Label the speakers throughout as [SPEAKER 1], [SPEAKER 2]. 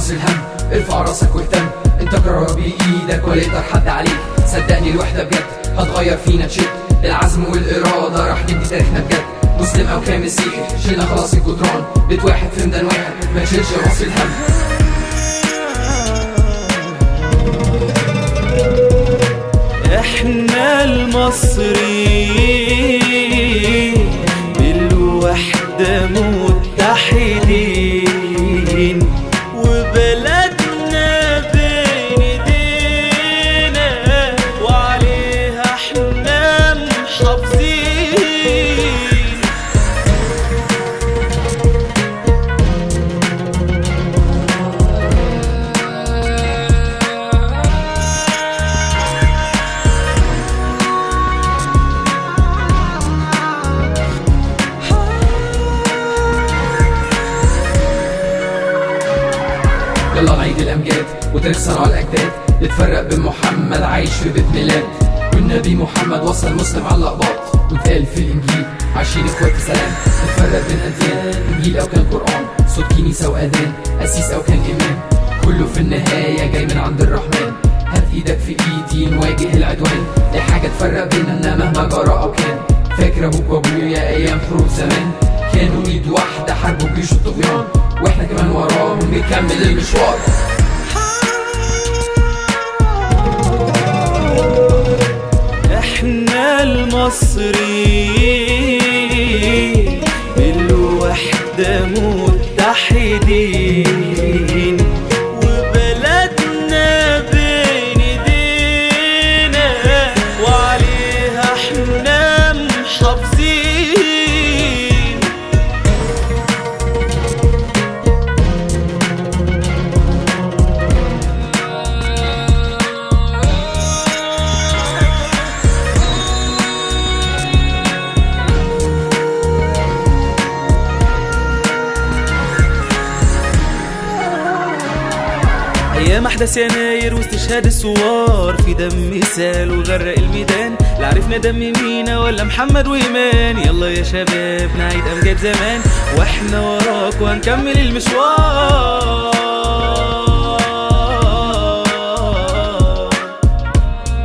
[SPEAKER 1] راس الهم ارفع راسك واهتم انت قرار بايدك ولا يقدر حد عليك صدقني الوحدة بجد هتغير فينا تشد العزم والإرادة راح نبني تاريخنا بجد مسلم أو كان مسيحي شلنا خلاص الجدران بيت واحد في ميدان واحد ما تشيلش راس الهم
[SPEAKER 2] احنا المصريين بالوحدة متحدين وبلدنا بين ايدينا وعليها احنا محافظين
[SPEAKER 1] يلا نعيد الأمجاد وتاريخ صنع الأجداد نتفرق بين محمد عايش في بيت ميلاد والنبي محمد وصل مسلم على الأقباط واتقال في الإنجيل عايشين إخوات في سلام نتفرق بين أديان إنجيل أو كان قرآن صوت كنيسة وأذان قسيس أو كان إمام كله في النهاية جاي من عند الرحمن هات إيدك في إيدي نواجه العدوان لا حاجة تفرق بيننا مهما جرى أو كان فاكر أبوك وأبويا أيام حروب زمان كانوا إيد واحدة حاربوا جيش الطغيان واحنا كمان وراهم نكمل المشوار
[SPEAKER 2] احنا المصريين بالوحدة متحدين وبلدنا بين ايدينا وعليها احنا محافظين ايام احداث يناير واستشهاد الثوار في دم سال وغرق الميدان لا عرفنا دم مينا ولا محمد وايمان يلا يا شباب نعيد امجاد زمان واحنا وراك وهنكمل المشوار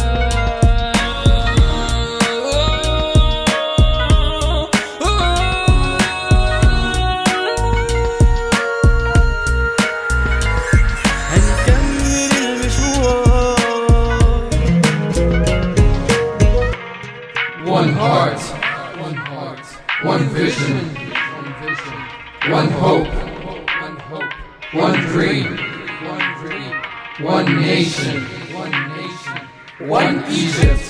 [SPEAKER 2] هنكمل المشوار
[SPEAKER 1] One heart, one heart, one vision, one vision, one hope, one hope, one dream, one dream, one nation, one nation, one Egypt.